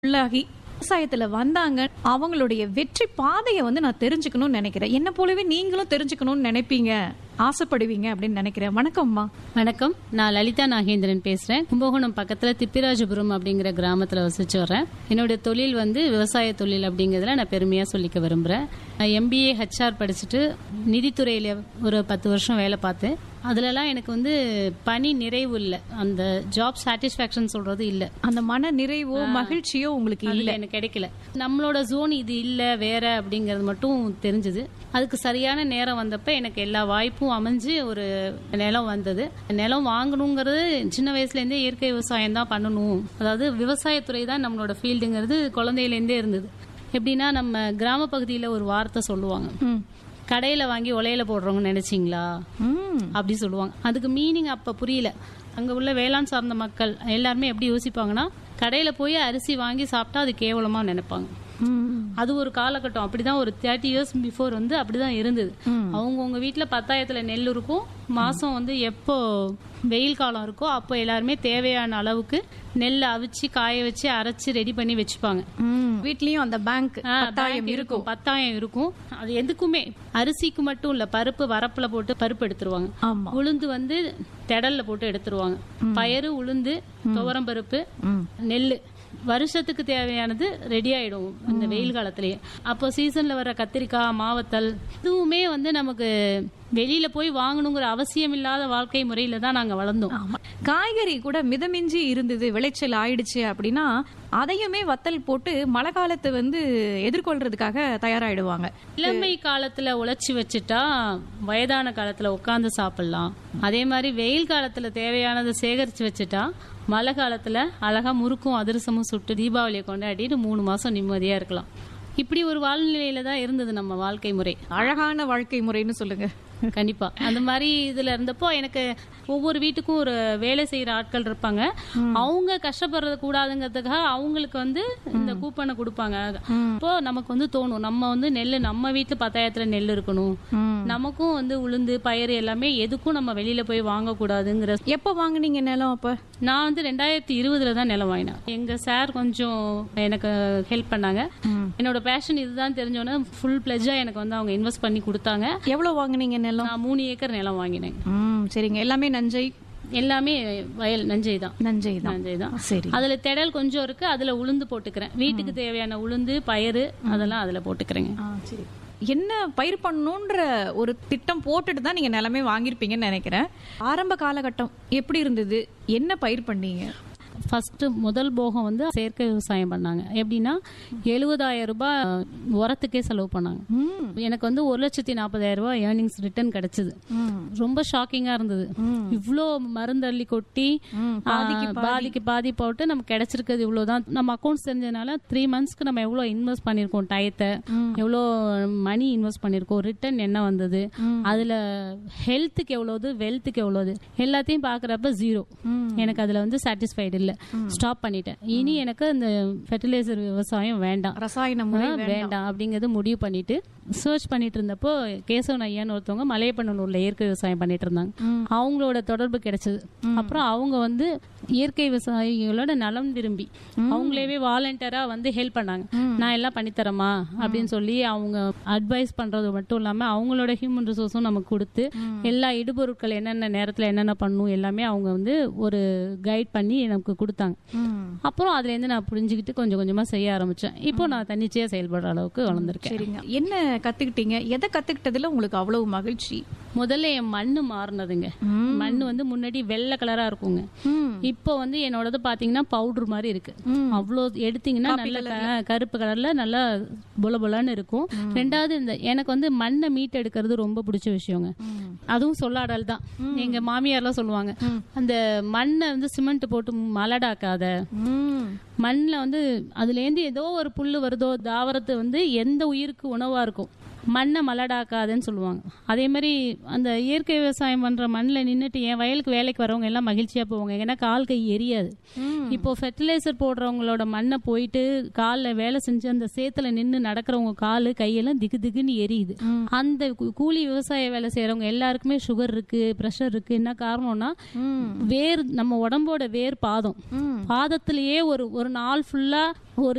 உள்ளாகி விவசாயத்துல வந்தாங்க அவங்களுடைய வெற்றி பாதையை வந்து நான் தெரிஞ்சுக்கணும்னு நினைக்கிறேன் என்ன போலவே நீங்களும் தெரிஞ்சுக்கணும்னு நினைப்பீங்க ஆசைப்படுவீங்க அப்படின்னு நினைக்கிறேன் வணக்கம்மா வணக்கம் நான் லலிதா நாகேந்திரன் பேசுறேன் கும்பகோணம் பக்கத்துல திப்பிராஜபுரம் அப்படிங்கிற கிராமத்துல வசிச்சு வரேன் என்னுடைய தொழில் வந்து விவசாய தொழில் அப்படிங்கறதுல நான் பெருமையா சொல்லிக்க விரும்புறேன் எம்பிஏ ஹெச்ஆர் படிச்சுட்டு நிதித்துறையில ஒரு பத்து வருஷம் வேலை பார்த்தேன் அதுலலாம் எனக்கு வந்து பணி நிறைவு இல்லை அந்த ஜாப் சாட்டிஸ்ஃபேக்ஷன் சொல்றது இல்லை அந்த மன நிறைவோ மகிழ்ச்சியோ உங்களுக்கு இல்ல இல்ல எனக்கு கிடைக்கல நம்மளோட ஜோன் இது இல்ல வேற அப்படிங்கறது மட்டும் தெரிஞ்சது அதுக்கு சரியான நேரம் வந்தப்ப எனக்கு எல்லா வாய்ப்பும் அமைஞ்சு ஒரு நிலம் வந்தது நிலம் வாங்கணுங்கிறது சின்ன வயசுல இருந்தே இயற்கை விவசாயம் தான் பண்ணணும் அதாவது விவசாயத்துறை தான் நம்மளோட ஃபீல்டுங்கிறது குழந்தையில இருந்தே இருந்தது எப்படின்னா நம்ம கிராம பகுதியில ஒரு வார்த்தை சொல்லுவாங்க ம். கடையில வாங்கி உலையில போடுறவங்க நினைச்சீங்களா ம். அப்படி சொல்லுவாங்க அதுக்கு மீனிங் அப்ப புரியல அங்க உள்ள வேளாண் சார்ந்த மக்கள் எல்லாருமே எப்படி யோசிப்பாங்கன்னா கடையில போய் அரிசி வாங்கி சாப்பிட்டா அது கேவலமா நினைப்பாங்க ம். அது ஒரு காலகட்டம் அப்படிதான் ஒரு தேர்ட்டி இயர்ஸ் பிஃபோர் வந்து அப்படிதான் இருந்தது அவங்கவுங்க வீட்டுல பத்தாயிரத்துல நெல் இருக்கும் மாசம் வந்து எப்போ வெயில் காலம் இருக்கோ அப்போ எல்லாருமே தேவையான அளவுக்கு நெல் அவிச்சு காய வச்சு அரைச்சு ரெடி பண்ணி வச்சுப்பாங்க ம். வீட்லயும் அந்த பேங்க் ஆ, பத்தாயிரம் பேங்க் இருக்கும் பத்தாயிரம் இருக்கும் அது எதுக்குமே அரிசிக்கு மட்டும் இல்ல பருப்பு வரப்புல போட்டு பருப்பு எடுத்துருவாங்க ஆமா உளுந்து வந்து திடல்ல போட்டு எடுத்துருவாங்க பயறு உளுந்து துவரம் பருப்பு ம். நெல்லு வருஷத்துக்கு தேவையானது ரெடி ஆயிடும் இந்த வெயில் காலத்திலேயே அப்போ சீசன்ல வர கத்திரிக்காய் மாவத்தல் இதுவுமே வந்து நமக்கு வெளியில போய் வாங்கணுங்கிற அவசியம் இல்லாத வாழ்க்கை முறையில தான் நாங்க வளர்ந்தோம் ஆமா காய்கறி கூட மிதமிஞ்சி இருந்தது விளைச்சல் ஆயிடுச்சு அப்படின்னா அதையுமே வத்தல் போட்டு மழை காலத்தை வந்து எதிர்கொள்றதுக்காக தயாராயிடுவாங்க இளமை காலத்துல உழைச்சி வச்சுட்டா வயதான காலத்துல உட்காந்து சாப்பிடலாம் அதே மாதிரி வெயில் காலத்துல தேவையானதை சேகரிச்சு வச்சுட்டா மழை காலத்துல அழகா முறுக்கும் அதிரசமும் சுட்டு தீபாவளியை கொண்டாடிட்டு மூணு மாசம் நிம்மதியா இருக்கலாம் இப்படி ஒரு வாழ்நிலையில தான் இருந்தது நம்ம வாழ்க்கை முறை அழகான வாழ்க்கை முறைன்னு சொல்லுங்க கண்டிப்பா அந்த மாதிரி இதுல இருந்தப்போ எனக்கு ஒவ்வொரு வீட்டுக்கும் ஒரு வேலை செய்யற ஆட்கள் இருப்பாங்க அவங்க கஷ்டப்படுறது கூடாதுங்கிறதுக்காக அவங்களுக்கு வந்து இந்த கூப்பனை கொடுப்பாங்க அப்போ நமக்கு வந்து தோணும் நம்ம வந்து நெல் நம்ம வீட்டுல பத்தாயிரத்துல நெல் இருக்கணும் நமக்கும் வந்து உளுந்து பயிர் எல்லாமே எதுக்கும் நம்ம வெளியில போய் வாங்க கூடாதுங்கிற எப்ப வாங்குனீங்க நிலம் அப்ப நான் வந்து ரெண்டாயிரத்தி இருபதுல தான் நிலம் வாங்கினேன் எங்க சார் கொஞ்சம் எனக்கு ஹெல்ப் பண்ணாங்க என்னோட பேஷன் இதுதான் தெரிஞ்சோன்னே ஃபுல் பிளெஜா எனக்கு வந்து அவங்க இன்வெஸ்ட் பண்ணி கொடுத்தாங்க எவ்வளவு வாங்குனீங்க நிலம் நான் மூணு ஏக்கர் நிலம் வாங்கினேன் ம் சரிங்க எல்லாமே நஞ்சை எல்லாமே வயல் நஞ்சை தான் நஞ்சை தான் நஞ்சை தான் சரி அதுல திடல் கொஞ்சம் இருக்கு அதுல உளுந்து போட்டுக்கிறேன் வீட்டுக்கு தேவையான உளுந்து பயிறு அதெல்லாம் அதுல போட்டுக்கிறேங்க ஆ, சரி என்ன பயிர் பண்ணணுன்ற ஒரு திட்டம் போட்டுட்டு தான் நீங்க நிலமே வாங்கியிருப்பீங்கன்னு நினைக்கிறேன் ஆரம்ப காலகட்டம் எப்படி இருந்தது என்ன பயிர் பண்ணீங்க ஃபர்ஸ்ட் முதல் போகம் வந்து செயற்கை விவசாயம் பண்ணாங்க எப்படின்னா எழுபதாயிரம் ரூபாய் உரத்துக்கே செலவு பண்ணாங்க ம் எனக்கு வந்து ஒரு லட்சத்தி நாற்பதாயிரம் ரூபாய் ஏர்னிங்ஸ் ரிட்டர்ன் கிடைச்சது ம் ரொம்ப ஷாக்கிங்கா இருந்தது இவ்ளோ மருந்து அள்ளி கொட்டி ம், பாதிக்கு ஆ, பாதிக்கு பாதி போட்டு நமக்கு கிடைச்சிருக்கிறது இவ்வளவுதான் நம்ம அக்கௌண்ட்ஸ் தெரிஞ்சதுனால த்ரீ மந்த்ஸ்க்கு நம்ம எவ்வளவு இன்வெஸ்ட் பண்ணிருக்கோம் டயத்தை எவ்வளோ மணி இன்வெஸ்ட் பண்ணிருக்கோம் ரிட்டர்ன் என்ன வந்தது அதுல ஹெல்த்துக்கு எவ்வளவு வெல்த்துக்கு எவ்வளவு எல்லாத்தையும் பாக்குறப்ப ஜீரோ எனக்கு அதுல வந்து சாட்டிஸ்ஃபைடு இல்ல ஸ்டாப் பண்ணிட்டேன் இனி எனக்கு இந்த ஃபெர்டிலைசர் விவசாயம் வேண்டாம் ரசாயன முறை ஆ, வேண்டாம் அப்படிங்கறது முடிவு பண்ணிட்டு சர்ச் பண்ணிட்டு இருந்தப்போ கேசவன் ஐயான்னு ஒருத்தவங்க மலையப்பண்ணூர்ல இயற்கை விவசாயம் பண்ணிட்டு இருந்தாங்க அவங்களோட தொடர்பு கிடைச்சது அப்புறம் அவங்க வந்து இயற்கை விவசாயிகளோட நலம் விரும்பி அவங்களேவே வாலண்டியரா வந்து ஹெல்ப் பண்ணாங்க நான் எல்லாம் பண்ணித்தரமா அப்படின்னு சொல்லி அவங்க அட்வைஸ் பண்றது மட்டும் இல்லாம அவங்களோட ஹியூமன் ரிசோர்ஸும் நமக்கு கொடுத்து எல்லா இடுபொருட்கள் என்னென்ன நேரத்துல என்னென்ன பண்ணும் எல்லாமே அவங்க வந்து ஒரு கைட் பண்ணி எனக்கு கொடுத்தாங்க ம் அப்புறம் அதுல இருந்து நான் புரிஞ்சுக்கிட்டு கொஞ்சம் கொஞ்சமா செய்ய ஆரம்பிச்சேன் இப்போ நான் தன்னிச்சையா செயல்படுற அளவுக்கு வளர்ந்துருக்கேன் சரிங்க என்ன கத்துக்கிட்டீங்க எதை கத்துக்கிட்டதுல உங்களுக்கு அவ்வளவு மகிழ்ச்சி முதல்ல என் மண்ணு மாறினதுங்க மண்ணு வந்து முன்னாடி வெள்ளை கலரா இருக்குங்க ம் இப்போ வந்து என்னோடது பாத்தீங்கன்னா பவுடர் மாதிரி இருக்கு அவ்வளோ எடுத்தீங்கன்னா நல்ல க- கருப்பு கலர்ல நல்லா பொல பொலன்னு இருக்கும் ரெண்டாவது இந்த எனக்கு வந்து மண்ணை மீட் எடுக்கிறது ரொம்ப பிடிச்ச விஷயங்க அதுவும் சொல்லாடல் தான் எங்க மாமியார்லாம் சொல்லுவாங்க அந்த மண்ணை வந்து சிமெண்ட் போட்டு மலடாக்காத ம் மண்ணில் வந்து அதுலேருந்து ஏதோ ஒரு புல்லு வருதோ தாவரத்து வந்து எந்த உயிருக்கு உணவா இருக்கும் மண்ணை மலடாக்காதுன்னு சொல்லுவாங்க அதே மாதிரி அந்த இயற்கை விவசாயம் பண்ற மண்ணில் நின்றுட்டு என் வயலுக்கு வேலைக்கு வரவங்க எல்லாம் மகிழ்ச்சியா போவாங்க ஏன்னா கால் கை எரியாது இப்போ ஃபெர்டிலைசர் போடுறவங்களோட மண்ணை போயிட்டு காலில் வேலை செஞ்சு அந்த சேத்துல நின்று நடக்கிறவங்க கால் கையெல்லாம் திகு திகுன்னு எரியுது அந்த கூ- கூலி விவசாய வேலை செய்யறவங்க எல்லாருக்குமே சுகர் இருக்கு ப்ரெஷர் இருக்கு என்ன காரணம்னா வேர் நம்ம உடம்போட வேர் பாதம் பாதத்திலேயே ஒரு ஒரு நாள் ஃபுல்லா ஒரு